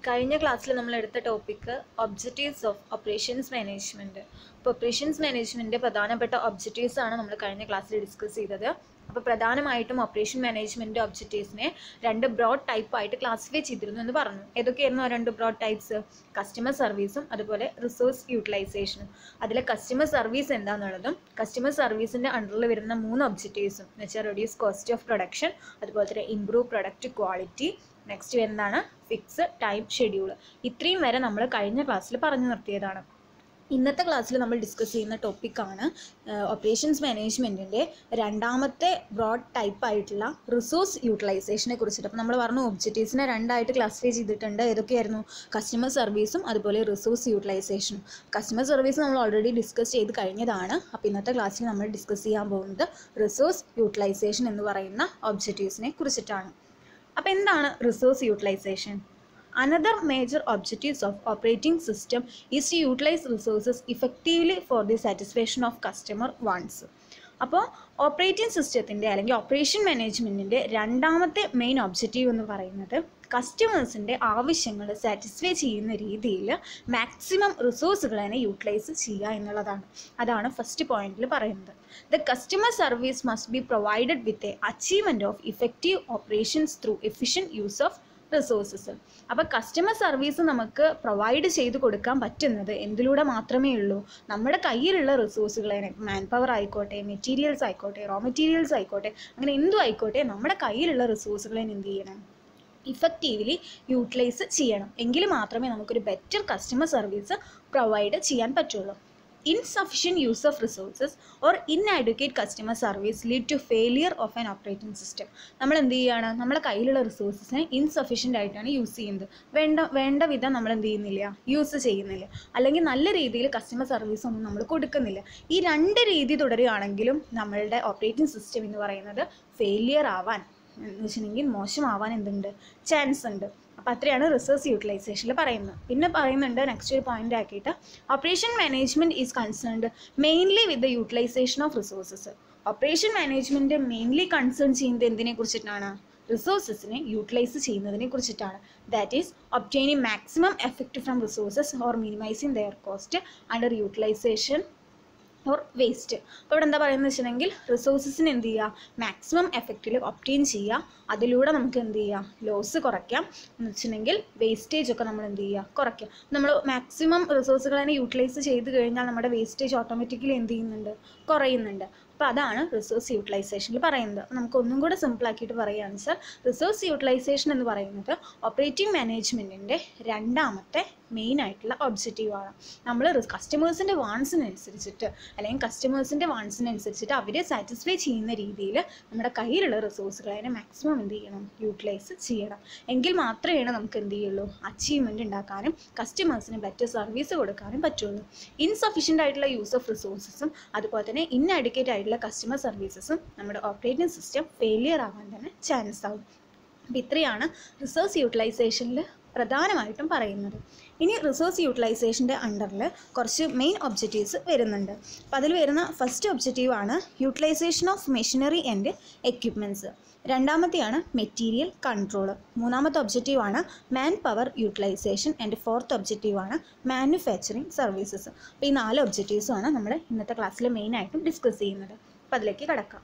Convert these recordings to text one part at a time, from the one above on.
കഴിഞ്ഞ ക്ലാസ്സിൽ നമ്മൾ എടുത്ത topic objectives of operations management അപ്പോൾ ഓപ്പറേഷൻസ് മാനേജ്മെൻറ്റിൻ്റെ പ്രധാനപ്പെട്ട ഒബ്ജക്റ്റീവ്സ് ആണ് നമ്മൾ കഴിഞ്ഞ ക്ലാസ്സിൽ ഡിസ്കസ് ചെയ്തത് അപ്പോൾ പ്രധാനമായിട്ടും ഓപ്പറേഷൻ മാനേജ്മെൻറ്റ് ഒബ്ജക്റ്റീവ്സിനെ രണ്ട് ബ്രോഡ് ടൈപ്പ് ആയിട്ട് ക്ലാസിഫൈ ചെയ്തിരുന്നു എന്ന് പറഞ്ഞു ഏതൊക്കെയായിരുന്നു ആ രണ്ട് ബ്രോഡ് ടൈപ്സ് കസ്റ്റമർ സർവീസും അതുപോലെ റിസോഴ്സ് യൂട്ടിലൈസേഷനും അതിലെ കസ്റ്റമർ സർവീസ് എന്താണെന്നുള്ളതും കസ്റ്റമർ സർവീസിൻ്റെ അണ്ടറിൽ വരുന്ന മൂന്ന് ഒബ്ജക്റ്റീവ്സും എന്ന് വെച്ചാൽ റെഡ്യൂസ് കോസ്റ്റ് ഓഫ് പ്രൊഡക്ഷൻ അതുപോലെ തന്നെ ഇംപ്രൂവ് പ്രൊഡക്റ്റ് ക്വാളിറ്റി നെക്സ്റ്റ് വരുന്നതാണ് ഫിക്സ് ടൈം ഷെഡ്യൂൾ ഇത്രയും വരെ നമ്മൾ കഴിഞ്ഞ ക്ലാസ്സിൽ പറഞ്ഞു നിർത്തിയതാണ് ഇന്നത്തെ ക്ലാസ്സിൽ നമ്മൾ ഡിസ്കസ് ചെയ്യുന്ന ടോപ്പിക്കാണ് ഓപ്പറേഷൻസ് മാനേജ്മെൻറ്റിൻ്റെ രണ്ടാമത്തെ ബ്രോഡ് ടൈപ്പ് ആയിട്ടുള്ള റിസോഴ്സ് യൂട്ടിലൈസേഷനെ കുറിച്ചിട്ട് അപ്പോൾ നമ്മൾ പറഞ്ഞു ഒബ്ജക്റ്റീവ്സിനെ രണ്ടായിട്ട് ക്ലാസിഫൈ ചെയ്തിട്ടുണ്ട് ഏതൊക്കെയായിരുന്നു കസ്റ്റമർ സർവീസും അതുപോലെ റിസോഴ്സ് യൂട്ടിലൈസേഷനും കസ്റ്റമർ സർവീസ് നമ്മൾ ഓൾറെഡി ഡിസ്കസ് ചെയ്ത് കഴിഞ്ഞതാണ് അപ്പോൾ ഇന്നത്തെ ക്ലാസ്സിൽ നമ്മൾ ഡിസ്കസ് ചെയ്യാൻ പോകുന്നത് റിസോഴ്സ് യൂട്ടിലൈസേഷൻ എന്ന് പറയുന്ന ഒബ്ജക്റ്റീവ്സിനെ കുറിച്ചിട്ടാണ് അപ്പോൾ എന്താണ് resource utilisation Another major objectives of operating system is to utilize resources effectively for the satisfaction of customer wants. അപ്പോൾ ഓപ്പറേറ്റിംഗ് സിസ്റ്റത്തിൻ്റെ അല്ലെങ്കിൽ ഓപ്പറേഷൻ മാനേജ്മെൻറ്റിൻ്റെ രണ്ടാമത്തെ മെയിൻ ഒബ്ജക്റ്റീവ് എന്ന് പറയുന്നത് കസ്റ്റമേഴ്സിൻ്റെ ആവശ്യങ്ങൾ സാറ്റിസ്ഫൈ ചെയ്യുന്ന രീതിയിൽ മാക്സിമം റിസോഴ്സുകളെ യൂട്ടിലൈസ് ചെയ്യുക എന്നുള്ളതാണ് അതാണ് ഫസ്റ്റ് പോയിന്റിൽ പറയുന്നത് the customer service must be provided with a achievement of effective operations through efficient use of resources അപ്പോൾ കസ്റ്റമർ സർവീസ് നമുക്ക് പ്രൊവൈഡ് ചെയ്ത് കൊടുക്കാൻ പറ്റുന്നത് എന്തിലൂടെ മാത്രമേ ഉള്ളൂ നമ്മുടെ കയ്യിലുള്ള റിസോഴ്സുകളെ മാൻ പവർ ആയിക്കോട്ടെ മെറ്റീരിയൽസ് ആയിക്കോട്ടെ റോ മെറ്റീരിയൽസ് ആയിക്കോട്ടെ അങ്ങനെ എന്തും ആയിക്കോട്ടെ നമ്മുടെ കയ്യിലുള്ള റിസോഴ്സുകളെ എന്ത് ചെയ്യണം ഇഫക്റ്റീവ്ലി യൂട്ടിലൈസ് ചെയ്യണം എങ്കിൽ മാത്രമേ നമുക്കൊരു ബെറ്റർ കസ്റ്റമർ സർവീസ് പ്രൊവൈഡ് ചെയ്യാൻ പറ്റുള്ളൂ insufficient use of resources or inadequate customer service lead to failure of an operating system നമ്മൾ എന്ത് ചെയ്യുകയാണ് നമ്മുടെ കയ്യിലുള്ള റിസോഴ്സസിനെ ഇൻസഫിഷ്യൻ്റ് ആയിട്ടാണ് യൂസ് ചെയ്യുന്നത് വേണ്ട വേണ്ട വിധം നമ്മൾ എന്ത് ചെയ്യുന്നില്ല യൂസ് ചെയ്യുന്നില്ല അല്ലെങ്കിൽ നല്ല രീതിയിൽ കസ്റ്റമർ സർവീസ് ഒന്നും നമ്മൾ കൊടുക്കുന്നില്ല ഈ രണ്ട് രീതി തുടരുകയാണെങ്കിലും നമ്മളുടെ ഓപ്പറേറ്റിംഗ് സിസ്റ്റം എന്ന് പറയുന്നത് ഫെയിലിയർ ആവാൻ എന്ന് വെച്ചിട്ടുണ്ടെങ്കിൽ മോശമാവാൻ എന്തുണ്ട് ചാൻസ് ഉണ്ട് അപ്പോൾ അത്രയാണ് റിസോഴ്സ് യൂട്ടിലൈസേഷനിൽ പറയുന്നത് പിന്നെ പറയുന്നുണ്ട് നെക്സ്റ്റ് ഒരു പോയിന്റ് ആക്കിയിട്ട് operation management is concerned mainly with the utilisation of resources operation management mainly concern ചെയ്യുന്നത് എന്തിനെ കുറിച്ചിട്ടാണ് റിസോഴ്സസിനെ യൂട്ടിലൈസ് ചെയ്യുന്നതിനെ കുറിച്ചിട്ടാണ് that is obtaining maximum effect from resources or minimising their cost under utilisation or waste അപ്പോൾ ഇവിടെ എന്താ പറയുന്നത് വെച്ചിട്ടുണ്ടെങ്കിൽ റിസോഴ്സസിന് എന്ത് ചെയ്യുക മാക്സിമം എഫക്റ്റിൽ ഒപ്റ്റെയിൻ ചെയ്യുക അതിലൂടെ നമുക്ക് എന്ത് ചെയ്യാം ലോസ് കുറയ്ക്കാം എന്ന് വെച്ചിട്ടുണ്ടെങ്കിൽ വേസ്റ്റേജ് ഒക്കെ നമ്മൾ എന്ത് ചെയ്യുക കുറയ്ക്കാം നമ്മൾ മാക്സിമം റിസോഴ്സുകളെ യൂട്ടിലൈസ് ചെയ്ത് കഴിഞ്ഞാൽ നമ്മുടെ വേസ്റ്റേജ് ഓട്ടോമാറ്റിക്കലി എന്ത് ചെയ്യുന്നുണ്ട് കുറയുന്നുണ്ട് അപ്പോൾ അതാണ് റിസോഴ്സ് യൂട്ടിലൈസേഷനിൽ പറയുന്നത് നമുക്ക് ഒന്നും കൂടെ സിമ്പിൾ ആക്കിയിട്ട് പറയുകയാണ് വെച്ചാൽ റിസോഴ്സ് യൂട്ടിലൈസേഷൻ എന്ന് പറയുന്നത് ഓപ്പറേറ്റിംഗ് മാനേജ്മെൻറ്റിൻ്റെ രണ്ടാമത്തെ മെയിൻ ആയിട്ടുള്ള ഒബ്ജക്റ്റീവാണ് നമ്മൾ കസ്റ്റമേഴ്സിൻ്റെ വാൺസിനനുസരിച്ചിട്ട് അല്ലെങ്കിൽ കസ്റ്റമേഴ്സിൻ്റെ വാൺസിനനുസരിച്ചിട്ട് അവരെ സാറ്റിസ്ഫൈ ചെയ്യുന്ന രീതിയിൽ നമ്മുടെ കയ്യിലുള്ള റിസോഴ്സുകളെ മാക്സിമം എന്ത് ചെയ്യണം യൂട്ടിലൈസ് ചെയ്യണം എങ്കിൽ മാത്രമേ നമുക്ക് എന്ത് ചെയ്യുള്ളൂ അച്ചീവ്മെൻറ്റ് ഉണ്ടാക്കാനും കസ്റ്റമേഴ്സിന് ബെറ്റർ സർവീസ് കൊടുക്കാനും പറ്റുള്ളൂ ഇൻസഫിഷ്യൻ്റ് ആയിട്ടുള്ള യൂസ് ഓഫ് റിസോഴ്സസും അതുപോലെ തന്നെ ഇൻഅഡിക്കേറ്റ് ആയിട്ടുള്ള കസ്റ്റമർ സർവീസസും നമ്മുടെ ഓപ്പറേറ്റിംഗ് സിസ്റ്റം ഫെയിലിയർ ആവാൻ തന്നെ ചാൻസ് ആവും അപ്പോൾ ഇത്രയാണ് റിസോഴ്സ് യൂട്ടിലൈസേഷനിൽ പ്രധാനമായിട്ടും പറയുന്നത് ഇനി റിസോഴ്സ് യൂട്ടിലൈസേഷൻ്റെ അണ്ടറിൽ കുറച്ച് മെയിൻ ഒബ്ജക്റ്റീവ്സ് വരുന്നുണ്ട് അപ്പോൾ അതിൽ വരുന്ന ഫസ്റ്റ് ഒബ്ജക്റ്റീവ് ആണ് utilisation of machinery and equipments രണ്ടാമത്തെയാണ് മെറ്റീരിയൽ കൺട്രോൾ മൂന്നാമത്തെ ഒബ്ജക്റ്റീവ് ആണ് man power utilisation and fourth objective ആണ് മാനുഫാക്ചറിങ് സർവീസസ് അപ്പോൾ ഈ നാല് ഒബ്ജക്റ്റീവ്സുമാണ് നമ്മൾ ഇന്നത്തെ ക്ലാസ്സിൽ മെയിനായിട്ടും ഡിസ്കസ് ചെയ്യുന്നത് അപ്പോൾ അതിലേക്ക് കടക്കാം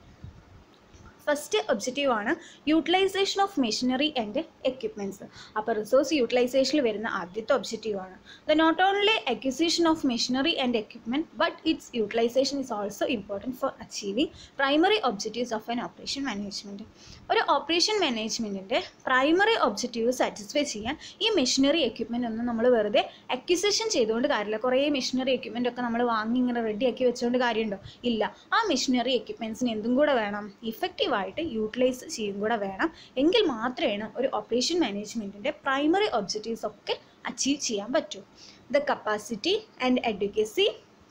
ഫസ്റ്റ് ഒബ്ജക്റ്റീവ് ആണ് utilisation of machinery and equipments അപ്പോൾ റിസോഴ്സ് യൂട്ടിലൈസേഷനിൽ വരുന്ന ആദ്യത്തെ ഒബ്ജക്റ്റീവ് ആണ് the not only acquisition of machinery and equipment but it's utilisation is also important for achieving primary objectives of an operation management ഒരു operation മാനേജ്മെൻറ്റിൻ്റെ primary objective satisfy ചെയ്യാൻ ഈ machinery equipment ഒന്നും നമ്മൾ വെറുതെ അക്വിസിഷൻ ചെയ്തുകൊണ്ട് കാര്യമില്ല കുറേ മെഷീനറി എക്യുപ്മെൻ്റ് ഒക്കെ നമ്മൾ വാങ്ങി ഇങ്ങനെ റെഡിയാക്കി വെച്ചുകൊണ്ട് കാര്യമുണ്ടോ ഇല്ല ആ മെഷീനറി എക്യുപ്മെൻറ്റ്സിന് എന്തും കൂടെ വേണം ഇഫക്റ്റീവ് ആയിട്ട് യൂട്ടിലൈസ് ചെയ്യും കൂടെ വേണം എങ്കിൽ മാത്രമേ ഒരു ഓപ്പറേഷൻ മാനേജ്മെൻറ്റിൻ്റെ പ്രൈമറി ഒബ്ജക്റ്റീവ്സ് ഒക്കെ അച്ചീവ് ചെയ്യാൻ പറ്റൂ the capacity and advocacy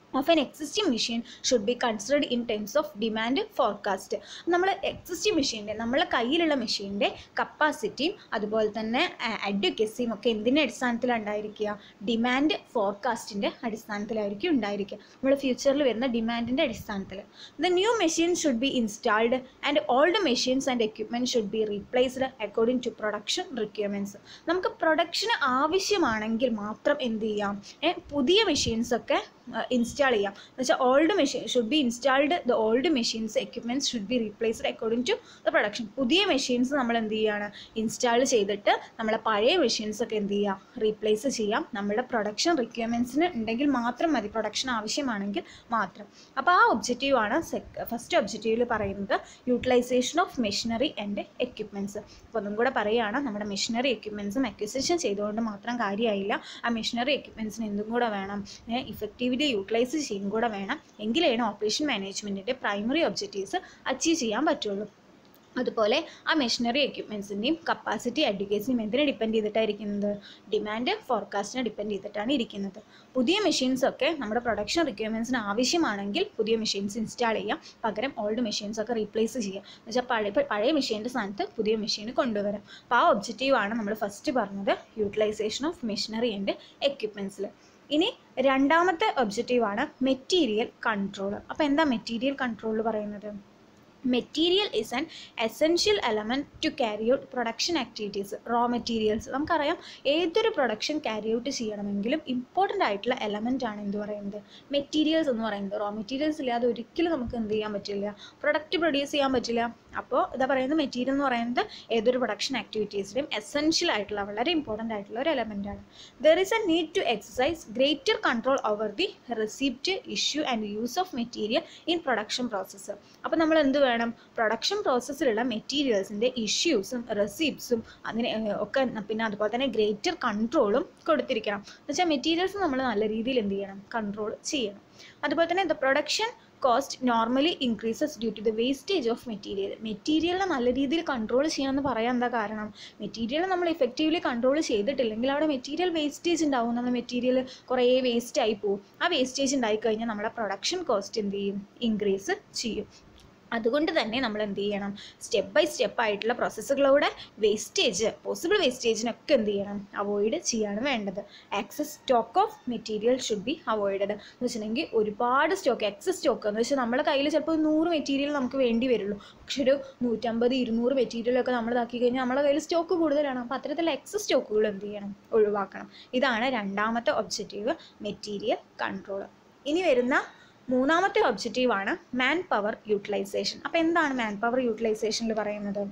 of an existing machine should be considered in terms of demand forecast നമ്മൾ എക്സിസ്റ്റിംഗ് മെഷീൻ്റെ നമ്മളെ കയ്യിലുള്ള മെഷീൻ്റെ കപ്പാസിറ്റിയും അതുപോലെ തന്നെ അഡ്വക്കസിയും ഒക്കെ എന്തിൻ്റെ അടിസ്ഥാനത്തിലാണ് ഉണ്ടായിരിക്കുക ഡിമാൻഡ് ഫോർകാസ്റ്റിൻ്റെ അടിസ്ഥാനത്തിലായിരിക്കും ഉണ്ടായിരിക്കുക നമ്മൾ ഫ്യൂച്ചറിൽ വരുന്ന ഡിമാൻഡിൻ്റെ അടിസ്ഥാനത്തിൽ the new machine should be installed and old machines and equipment should be replaced according to production requirements നമുക്ക് പ്രൊഡക്ഷന് ആവശ്യമാണെങ്കിൽ മാത്രം എന്ത് ചെയ്യാം ഏ, പുതിയ മെഷീൻസൊക്കെ ഇൻസ്റ്റാൾ ചെയ്യാം എന്ന് വെച്ചാൽ old machine should be installed the old machines equipments should be replaced according to the production പുതിയ മെഷീൻസ് നമ്മൾ എന്ത് ചെയ്യുകയാണ് ഇൻസ്റ്റാൾ ചെയ്തിട്ട് നമ്മളെ പഴയ മെഷീൻസ് ഒക്കെ എന്ത് ചെയ്യാം റീപ്ലേസ് ചെയ്യാം നമ്മുടെ പ്രൊഡക്ഷൻ റിക്വയർമെൻറ്റ്സിന് ഉണ്ടെങ്കിൽ മാത്രം മതി പ്രൊഡക്ഷൻ ആവശ്യമാണെങ്കിൽ മാത്രം അപ്പോൾ ആ ഒബ്ജക്റ്റീവാണ് സെക് ഫസ്റ്റ് ഒബ്ജക്റ്റീവിൽ പറയുന്നത് utilisation of machinery and equipments അപ്പോൾ ഒന്നും കൂടെ പറയുകയാണ് നമ്മുടെ മെഷീനറി എക്യുപ്മെൻറ്റ്സും അക്വിസിഷൻ ചെയ്തുകൊണ്ട് മാത്രം കാര്യമായില്ല ആ മെഷീനറി എക്യുപ്മെൻറ്റ്സിന് എന്തും കൂടെ വേണം ഇഫക്റ്റീവ്ലി യൂട്ടിലൈസ് ചെയ്യും കൂടെ വേണം എങ്കിലാണ് ഓപ്പറേഷൻ മാനേജ്മെൻറ്റിൻ്റെ പ്രൈമറി ഒബ്ജക്റ്റീവ്സ് അച്ചീവ് ചെയ്യാൻ പറ്റുള്ളൂ അതുപോലെ ആ മെഷീനറി എക്യുപ്മെൻസിൻ്റെയും കപ്പാസിറ്റി അഡ്യൂക്കേസിനെയും എന്തിനെ ഡിപ്പെൻഡ് ചെയ്തിട്ടായിരിക്കുന്നത് ഡിമാൻഡ് ഫോർകാസ്റ്റിനെ ഡിപ്പെൻഡ് ചെയ്തിട്ടാണ് ഇരിക്കുന്നത് പുതിയ മെഷീൻസ് ഒക്കെ നമ്മുടെ പ്രൊഡക്ഷൻ റിക്വയർമെൻറ്റ്സിന് ആവശ്യമാണെങ്കിൽ പുതിയ മെഷീൻസ് ഇൻസ്റ്റാൾ ചെയ്യാം പകരം ഓൾഡ് മെഷീൻസ് ഒക്കെ റീപ്ലേസ് ചെയ്യാം എന്ന് വെച്ചാൽ പഴയ പഴയ മെഷീൻ്റെ സ്ഥാനത്ത് പുതിയ മെഷീൻ കൊണ്ടുവരാം അപ്പോൾ ആ ഒബ്ജക്റ്റീവാണ് നമ്മൾ ഫസ്റ്റ് പറഞ്ഞത് യൂട്ടിലൈസേഷൻ ഓഫ് മെഷീനറി ആൻഡ് എക്യുപ്മെൻറ്റ്സിൽ ഇനി രണ്ടാമത്തെ ഒബ്ജക്റ്റീവാണ് മെറ്റീരിയൽ കൺട്രോൾ അപ്പോൾ എന്താ മെറ്റീരിയൽ കൺട്രോൾ പറയുന്നത് material is an essential element to carry out production activities raw materials നമുക്കറിയാം ഏതൊരു പ്രൊഡക്ഷൻ ക്യാരി ഔട്ട് ചെയ്യണമെങ്കിലും ഇമ്പോർട്ടൻ്റ് ആയിട്ടുള്ള എലമെൻ്റ് ആണ് എന്ത് പറയുന്നത് മെറ്റീരിയൽസ് എന്ന് പറയുന്നത് റോ മെറ്റീരിയൽസ് ഇല്ലാതെ ഒരിക്കലും നമുക്ക് എന്ത് ചെയ്യാൻ പറ്റില്ല പ്രൊഡക്റ്റ് പ്രൊഡ്യൂസ് ചെയ്യാൻ പറ്റില്ല അപ്പോൾ ഇതാ പറയുന്നത് മെറ്റീരിയൽ എന്ന് പറയുന്നത് ഏതൊരു പ്രൊഡക്ഷൻ ആക്ടിവിറ്റീസിലും എസെൻഷ്യൽ ആയിട്ടുള്ള വളരെ ഇമ്പോർട്ടൻ്റ് ആയിട്ടുള്ള ഒരു എലമെൻ്റ് ആണ് there is a need to exercise greater control over the receipt issue and use of material in production process അപ്പോൾ നമ്മൾ എന്ത് വേണം പ്രൊഡക്ഷൻ പ്രോസസ്സിലുള്ള മെറ്റീരിയൽസിൻ്റെ ഇഷ്യൂസും റെസിപ്റ്റ്സും അങ്ങനെ ഏഹ്, ഒക്കെ ന- പിന്നെ അതുപോലെ തന്നെ ഗ്രേറ്റർ കൺട്രോളും കൊടുത്തിരിക്കണം എന്ന് വെച്ചാൽ മെറ്റീരിയൽസ് നമ്മൾ നല്ല രീതിയിൽ എന്ത് ചെയ്യണം കൺട്രോൾ ചെയ്യണം അതുപോലെ തന്നെ the production cost normally increases due to the wastage of material മെറ്റീരിയലിനെ നല്ല രീതിയിൽ കൺട്രോൾ ചെയ്യണമെന്ന് പറയാൻ എന്താ കാരണം മെറ്റീരിയൽ നമ്മൾ ഇഫക്റ്റീവ്ലി കൺട്രോൾ ചെയ്തിട്ടില്ലെങ്കിൽ അവിടെ മെറ്റീരിയൽ വേസ്റ്റേജ് ഉണ്ടാവും നമ്മുടെ മെറ്റീരിയൽ കുറേ വേസ്റ്റ് ആയി പോകും ആ വേസ്റ്റേജ് ഉണ്ടായി കഴിഞ്ഞാൽ നമ്മുടെ പ്രൊഡക്ഷൻ കോസ്റ്റ് എന്ത് ചെയ്യും ഇൻക്രീസ് ചെയ്യും അതുകൊണ്ട് തന്നെ നമ്മൾ എന്ത് ചെയ്യണം സ്റ്റെപ്പ് ബൈ സ്റ്റെപ്പ് ആയിട്ടുള്ള പ്രോസസ്സുകളോടെ വേസ്റ്റേജ് പോസിബിൾ വേസ്റ്റേജിനൊക്കെ എന്ത് ചെയ്യണം അവോയ്ഡ് ചെയ്യാണ് വേണ്ടത് excess stock of material should be avoided എന്ന് വെച്ചിട്ടുണ്ടെങ്കിൽ ഒരുപാട് സ്റ്റോക്ക് എക്സസ് സ്റ്റോക്ക് എന്ന് വെച്ചാൽ നമ്മുടെ കയ്യിൽ ചിലപ്പോൾ ഒരു നൂറ് മെറ്റീരിയൽ നമുക്ക് വേണ്ടി വരുള്ളൂ പക്ഷെ ഒരു നൂറ്റമ്പത് ഇരുന്നൂറ് മെറ്റീരിയലൊക്കെ നമ്മൾ ഇതാക്കി കഴിഞ്ഞാൽ നമ്മുടെ കയ്യിൽ സ്റ്റോക്ക് കൂടുതലാണ് അപ്പോൾ അത്തരത്തിലുള്ള എക്സസ് സ്റ്റോക്കുകൾ എന്ത് ചെയ്യണം ഒഴിവാക്കണം ഇതാണ് രണ്ടാമത്തെ ഒബ്ജക്റ്റീവ് മെറ്റീരിയൽ കൺട്രോൾ ഇനി വരുന്ന മൂന്നാമത്തെ ഒബ്ജക്റ്റീവാണ് മാൻ പവർ യൂട്ടിലൈസേഷൻ അപ്പോൾ എന്താണ് മാൻ പവർ യൂട്ടിലൈസേഷനിൽ പറയുന്നത്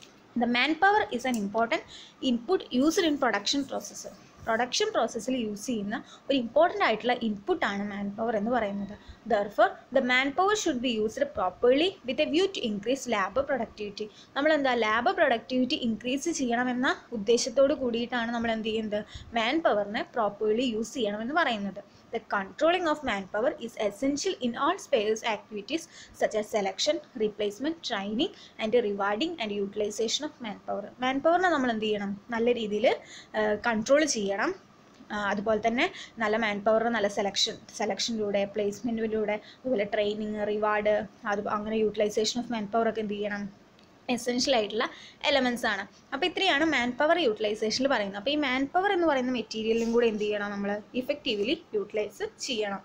the man power is an important input used in production process production പ്രോസസ്സിൽ യൂസ് ചെയ്യുന്ന ഒരു ഇമ്പോർട്ടൻ്റ് ആയിട്ടുള്ള ഇൻപുട്ടാണ് മാൻ പവർ എന്ന് പറയുന്നത് therefore the man power should be used properly with a view to increase labour productivity നമ്മൾ എന്താ lab productivity increase ചെയ്യണമെന്ന ഉദ്ദേശത്തോട് കൂടിയിട്ടാണ് നമ്മൾ എന്ത് ചെയ്യുന്നത് മാൻ പവറിനെ പ്രോപ്പർലി യൂസ് ചെയ്യണമെന്ന് പറയുന്നത് The controlling of manpower is essential in all spares activities such as selection, replacement, training and rewarding and utilization of manpower. മാൻപവറിനെ നമ്മൾ എന്ത് ചെയ്യണം നല്ല രീതിയിൽ കൺട്രോൾ ചെയ്യണം ആ, അതുപോലെ തന്നെ നല്ല മാൻ പവർ നല്ല സെലക്ഷൻ സെലക്ഷനിലൂടെ പ്ലേസ്മെൻറ്റിലൂടെ അതുപോലെ ട്രെയിനിങ് റിവാർഡ് അത് അങ്ങനെ യൂട്ടിലൈസേഷൻ ഓഫ് മാൻ പവർ ഒക്കെ എന്ത് ചെയ്യണം എസെൻഷ്യൽ ആയിട്ടുള്ള എലമെൻറ്റ്സ് ആണ് അപ്പോൾ ഇത്രയാണ് മാൻ പവർ യൂട്ടിലൈസേഷനിൽ പറയുന്നത് അപ്പോൾ ഈ മാൻ പവർ എന്ന് പറയുന്ന മെറ്റീരിയലും കൂടെ എന്ത് ചെയ്യണം നമ്മൾ ഇഫക്റ്റീവ്ലി യൂട്ടിലൈസ് ചെയ്യണം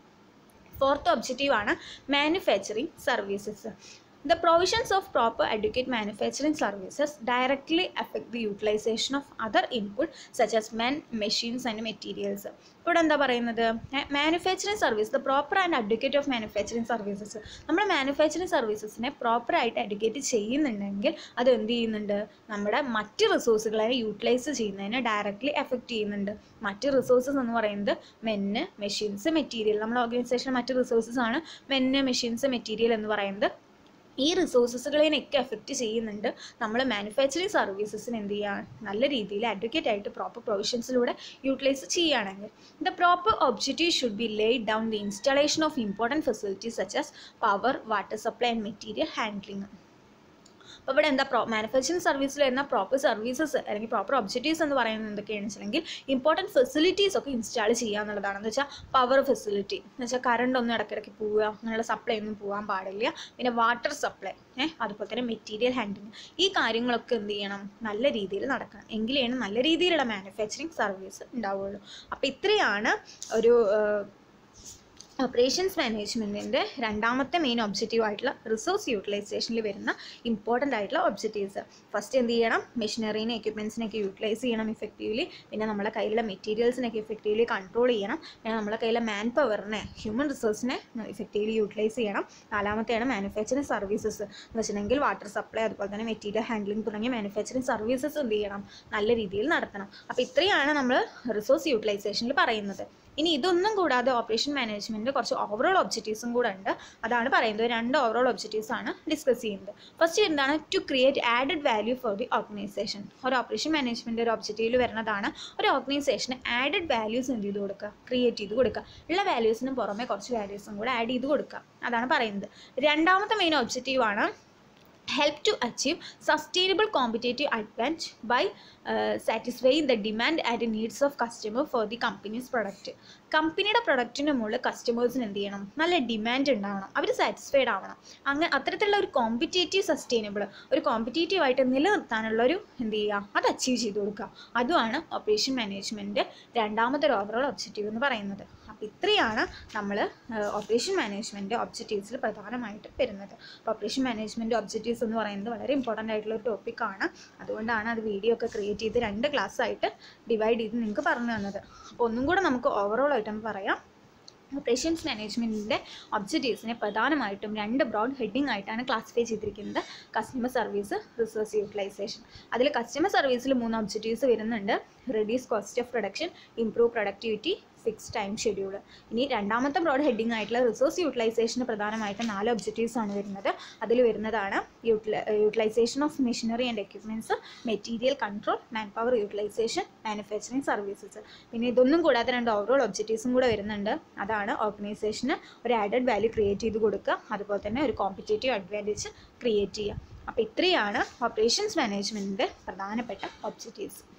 ഫോർത്ത് ഒബ്ജക്റ്റീവ് ആണ് manufacturing services the provisions of proper advocate manufacturing services directly affect the utilisation of other input such as men machines and materials ഇവിടെ എന്താ പറയുന്നത് manufacturing service the proper and advocate of manufacturing services നമ്മൾ manufacturing സർവീസസിനെ പ്രോപ്പറായിട്ട് advocate ചെയ്യുന്നുണ്ടെങ്കിൽ അത് എന്ത് ചെയ്യുന്നുണ്ട് നമ്മുടെ മറ്റ് റിസോഴ്സുകളെ യൂട്ടിലൈസ് ചെയ്യുന്നതിനെ ഡയറക്റ്റ്ലി എഫക്റ്റ് ചെയ്യുന്നുണ്ട് മറ്റ് റിസോഴ്സസ് എന്ന് പറയുന്നത് മെന്ന് മെഷീൻസ് മെറ്റീരിയൽ നമ്മുടെ ഓർഗനൈസേഷൻ മറ്റ് റിസോഴ്സസ് ആണ് മെന്ന് മെഷീൻസ് മെറ്റീരിയൽ എന്ന് പറയുന്നത് ഈ റിസോഴ്സസുകളെയൊക്കെ എഫക്റ്റ് ചെയ്യുന്നുണ്ട് നമ്മൾ മാനുഫാക്ചറിങ് സർവീസസിന് എന്ത് ചെയ്യുക നല്ല രീതിയിൽ അഡ്വക്കേറ്റ് ആയിട്ട് പ്രോപ്പർ പ്രൊവിഷൻസിലൂടെ യൂട്ടിലൈസ് ചെയ്യുകയാണെങ്കിൽ the proper objective should be laid down the installation of important facilities such as power water supply and material handling അപ്പോൾ ഇവിടെ എന്താ പ്രോ മാനുഫാക്ചറിങ് സർവീസിൽ വരുന്ന പ്രോപ്പർ സർവീസസ് അല്ലെങ്കിൽ പ്രോപ്പർ ഒബ്ജക്റ്റീവ്സ് എന്ന് പറയുന്നത് എന്തൊക്കെയാണെന്ന് വെച്ചിട്ടുണ്ടെങ്കിൽ ഇമ്പോർട്ടൻറ്റ് ഫെസിലിറ്റീസ് ഒക്കെ ഇൻസ്റ്റാൾ ചെയ്യുക എന്നുള്ളതാണ് എന്ന് വെച്ചാൽ പവർ ഫെസിലിറ്റി എന്ന് വെച്ചാൽ കറണ്ട് ഒന്നും ഇടയ്ക്കിടയ്ക്ക് പോവുക അങ്ങനെയുള്ള സപ്ലൈ ഒന്നും പോകാൻ പാടില്ല പിന്നെ വാട്ടർ സപ്ലൈ ഏഹ് അതുപോലെ തന്നെ മെറ്റീരിയൽ ഹാൻഡ്ലിങ് ഈ കാര്യങ്ങളൊക്കെ എന്ത് ചെയ്യണം നല്ല രീതിയിൽ നടക്കണം എങ്കിലാണ് നല്ല രീതിയിലുള്ള മാനുഫാക്ചറിങ് സർവീസ് ഉണ്ടാവുകയുള്ളൂ അപ്പോൾ ഇത്രയാണ് ഒരു ഓപ്പറേഷൻസ് മാനേജ്മെൻറ്റിൻ്റെ രണ്ടാമത്തെ മെയിൻ ഒബ്ജക്റ്റീവ് ആയിട്ടുള്ള റിസോഴ്സ് യൂട്ടിലൈസേഷനിൽ വരുന്ന ഇമ്പോർട്ടൻ്റ് ആയിട്ടുള്ള ഒബ്ജക്റ്റീവ്സ് ഫസ്റ്റ് എന്ത് ചെയ്യണം മെഷീനറീനെ എക്യുപ്മെൻസിനൊക്കെ യൂട്ടിലൈസ് ചെയ്യണം ഇഫക്റ്റീവ്ലി പിന്നെ നമ്മുടെ കയ്യിലുള്ള മെറ്റീരിയൽസിനൊക്കെ ഇഫക്റ്റീവ്ലി കൺട്രോൾ ചെയ്യണം പിന്നെ നമ്മുടെ കയ്യിലെ മാൻ പവറിനെ ഹ്യൂമൻ റിസോഴ്സിനെ ഇഫക്റ്റീവ്ലി യൂട്ടിലൈസ് ചെയ്യണം നാലാമത്തെയാണ് മാനുഫാക്ചറിങ് സർവീസസ് എന്ന് വെച്ചിട്ടുണ്ടെങ്കിൽ വാട്ടർ സപ്ലൈ അതുപോലെ തന്നെ മെറ്റീരിയൽ ഹാൻഡ്ലിംഗ് തുടങ്ങിയ മാനുഫാക്ചറിങ് സർവീസസ് എന്ത് ചെയ്യണം നല്ല രീതിയിൽ നടത്തണം അപ്പോൾ ഇത്രയാണ് നമ്മൾ റിസോഴ്സ് യൂട്ടിലൈസേഷനിൽ പറയുന്നത് ഇനി ഇതൊന്നും കൂടാതെ ഓപ്പറേഷൻ മാനേജ്മെൻറ്റ് കുറച്ച് ഓവറോൾ ഒബ്ജക്റ്റീവ്സും കൂടെ ഉണ്ട് അതാണ് പറയുന്നത് രണ്ട് ഓവറോൾ ഒബ്ജക്റ്റീവ്സ് ആണ് ഡിസ്കസ് ചെയ്യുന്നത് ഫസ്റ്റ് എന്താണ് to create added value for the organisation ഒരു ഓപ്പറേഷൻ മാനേജ്മെൻറ്റ് ഒരു ഒബ്ജക്റ്റീവിൽ വരുന്നതാണ് ഒരു ഓർഗനൈസേഷന് ആഡഡ് വാല്യൂസ് എന്ത് ചെയ്ത് കൊടുക്കുക ക്രിയേറ്റ് ചെയ്ത് കൊടുക്കുക ഉള്ള വാല്യൂസിന് പുറമെ കുറച്ച് വാല്യൂസും കൂടെ ആഡ് ചെയ്ത് കൊടുക്കുക അതാണ് പറയുന്നത് രണ്ടാമത്തെ മെയിൻ ഒബ്ജക്റ്റീവ് ആണ് help to achieve sustainable competitive advantage by uh, satisfying the demand and needs of customer for the company's product കമ്പനിയുടെ പ്രൊഡക്റ്റിന് മുകളിൽ കസ്റ്റമേഴ്സിന് എന്ത് ചെയ്യണം നല്ല ഡിമാൻഡ് ഉണ്ടാവണം അവർ സാറ്റിസ്ഫൈഡ് ആവണം അങ്ങനെ അത്തരത്തിലുള്ള ഒരു കോമ്പറ്റേറ്റീവ് സസ്റ്റൈനബിൾ ഒരു കോമ്പറ്റേറ്റീവ് ആയിട്ട് നിലനിർത്താനുള്ള ഒരു എന്ത് ചെയ്യുക അത് അച്ചീവ് ചെയ്ത് കൊടുക്കുക അതുമാണ് ഓപ്പറേഷൻ മാനേജ്മെൻറ്റ് രണ്ടാമത്തെ ഒരു ഓവറോൾ ഒബ്ജക്റ്റീവ് എന്ന് പറയുന്നത് അപ്പോൾ ഇത്രയാണ് നമ്മൾ ഓപ്പറേഷൻ മാനേജ്മെൻറ്റ് ഒബ്ജക്റ്റീവ്സിൽ പ്രധാനമായിട്ട് വരുന്നത് അപ്പോൾ ഓപ്പറേഷൻ മാനേജ്മെൻറ്റ് ഒബ്ജക്റ്റീവ്സ് എന്ന് പറയുന്നത് വളരെ ഇമ്പോർട്ടൻ്റ് ആയിട്ടുള്ള ഒരു ടോപ്പിക്കാണ് അതുകൊണ്ടാണ് അത് വീഡിയോ ഒക്കെ ക്രിയേറ്റ് ചെയ്ത് രണ്ട് ക്ലാസ് ആയിട്ട് ഡിവൈഡ് ചെയ്ത് നിങ്ങൾക്ക് പറഞ്ഞു തന്നത് അപ്പോൾ ഒന്നും കൂടെ നമുക്ക് ഓവറോൾ ആയിട്ടൊന്ന് പറയാം ഓപ്പറേഷൻസ് മാനേജ്മെൻറ്റിൻ്റെ ഒബ്ജക്റ്റീവ്സിനെ പ്രധാനമായിട്ടും രണ്ട് ബ്രോഡ് ഹെഡിങ് ആയിട്ടാണ് ക്ലാസിഫൈ ചെയ്തിരിക്കുന്നത് കസ്റ്റമർ സർവീസ് റിസോഴ്സ് യൂട്ടിലൈസേഷൻ അതിൽ കസ്റ്റമർ സർവീസിൽ മൂന്ന് ഒബ്ജക്റ്റീവ്സ് വരുന്നുണ്ട് reduce cost of production improve productivity fix time schedule ഇനി രണ്ടാമത്തെ ബ്രോഡ് ഹെഡിങ് ആയിട്ടുള്ള റിസോഴ്സ് യൂട്ടിലൈസേഷന് പ്രധാനമായിട്ടും നാല് ഒബ്ജക്റ്റീവ്സ് ആണ് വരുന്നത് അതിൽ വരുന്നതാണ് utilisation of machinery and equipments material control man power utilisation manufacturing services പിന്നെ ഇതൊന്നും കൂടാതെ രണ്ട് ഓവറോൾ ഒബ്ജക്റ്റീവ്സും കൂടെ വരുന്നുണ്ട് അതാണ് ഓർഗനൈസേഷന് ഒരു ആഡഡ് വാല്യൂ ക്രിയേറ്റ് ചെയ്ത് കൊടുക്കുക അതുപോലെ തന്നെ ഒരു കോമ്പറ്റേറ്റീവ് അഡ്വാൻറ്റേജ് ക്രിയേറ്റ് ചെയ്യുക അപ്പോൾ ഇത്രയാണ് ഓപ്പറേഷൻസ് മാനേജ്മെൻറ്റിൻ്റെ പ്രധാനപ്പെട്ട ഒബ്ജക്റ്റീവ്സ്